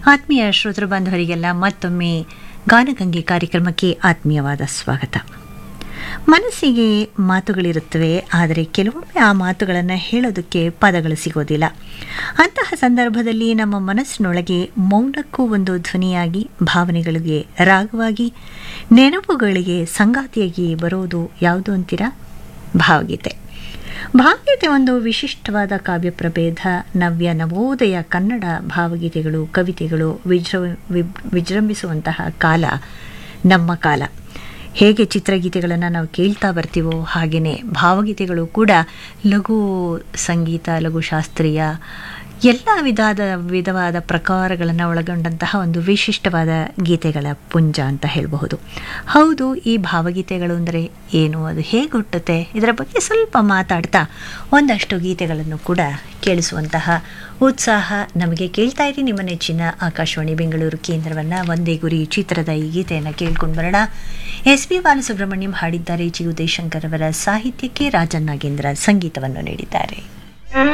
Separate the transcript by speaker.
Speaker 1: ಆತ್ಮೀಯ ಶ್ರೋತೃ ಬಾಂಧವರಿಗೆಲ್ಲ ಮತ್ತೊಮ್ಮೆ ಗಾನಗಂಗೆ ಕಾರ್ಯಕ್ರಮಕ್ಕೆ ಆತ್ಮೀಯವಾದ ಸ್ವಾಗತ ಮನಸ್ಸಿಗೆ ಮಾತುಗಳಿರುತ್ತವೆ ಆದರೆ ಕೆಲವೊಮ್ಮೆ ಆ ಮಾತುಗಳನ್ನು ಹೇಳೋದಕ್ಕೆ ಪದಗಳು ಸಿಗೋದಿಲ್ಲ ಅಂತಹ ಸಂದರ್ಭದಲ್ಲಿ ನಮ್ಮ ಮನಸ್ಸಿನೊಳಗೆ ಮೌನಕ್ಕೂ ಒಂದು ಧ್ವನಿಯಾಗಿ ಭಾವನೆಗಳಿಗೆ ರಾಗವಾಗಿ ನೆನಪುಗಳಿಗೆ ಸಂಗಾತಿಯಾಗಿ ಬರೋದು ಯಾವುದು ಅಂತೀರಾ ಭಾವಗೀತೆ ಭಾವಗೀತೆ ಒಂದು ವಿಶಿಷ್ಟವಾದ ಕಾವ್ಯ ಪ್ರಭೇದ ನವ್ಯ ನವೋದಯ ಕನ್ನಡ ಭಾವಗೀತೆಗಳು ಕವಿತೆಗಳು ವಿಜೃ ವಿಜೃಂಭಿಸುವಂತಹ ಕಾಲ ನಮ್ಮ ಕಾಲ ಹೇಗೆ ಚಿತ್ರಗೀತೆಗಳನ್ನು ನಾವು ಕೇಳ್ತಾ ಬರ್ತೀವೋ ಹಾಗೆಯೇ ಭಾವಗೀತೆಗಳು ಕೂಡ ಲಘು ಸಂಗೀತ ಲಘು ಶಾಸ್ತ್ರೀಯ ಎಲ್ಲ ವಿಧದ ವಿಧವಾದ ಪ್ರಕಾರಗಳನ್ನು ಒಳಗೊಂಡಂತಹ ಒಂದು ವಿಶಿಷ್ಟವಾದ ಗೀತೆಗಳ ಪುಂಜ ಅಂತ ಹೇಳಬಹುದು ಹೌದು ಈ ಭಾವಗೀತೆಗಳು ಅಂದರೆ ಏನು ಅದು ಹೇಗೆ ಹುಟ್ಟುತ್ತೆ ಇದರ ಬಗ್ಗೆ ಸ್ವಲ್ಪ ಮಾತಾಡ್ತಾ ಒಂದಷ್ಟು ಗೀತೆಗಳನ್ನು ಕೂಡ ಕೇಳಿಸುವಂತಹ ಉತ್ಸಾಹ ನಮಗೆ ಕೇಳ್ತಾ ಇರಿ ನಿಮ್ಮ ನೆಚ್ಚಿನ ಆಕಾಶವಾಣಿ ಬೆಂಗಳೂರು ಕೇಂದ್ರವನ್ನು ಒಂದೇ ಗುರಿ ಚಿತ್ರದ ಈ ಗೀತೆಯನ್ನು ಕೇಳ್ಕೊಂಡು ಬರೋಣ ಎಸ್ ಪಿ ಬಾಲಸುಬ್ರಹ್ಮಣ್ಯಂ ಹಾಡಿದ್ದಾರೆ ಜಿ ಉದಯಶಂಕರ್ ಅವರ ಸಾಹಿತ್ಯಕ್ಕೆ ರಾಜನ್ ನಾಗೇಂದ್ರ ಸಂಗೀತವನ್ನು ನೀಡಿದ್ದಾರೆ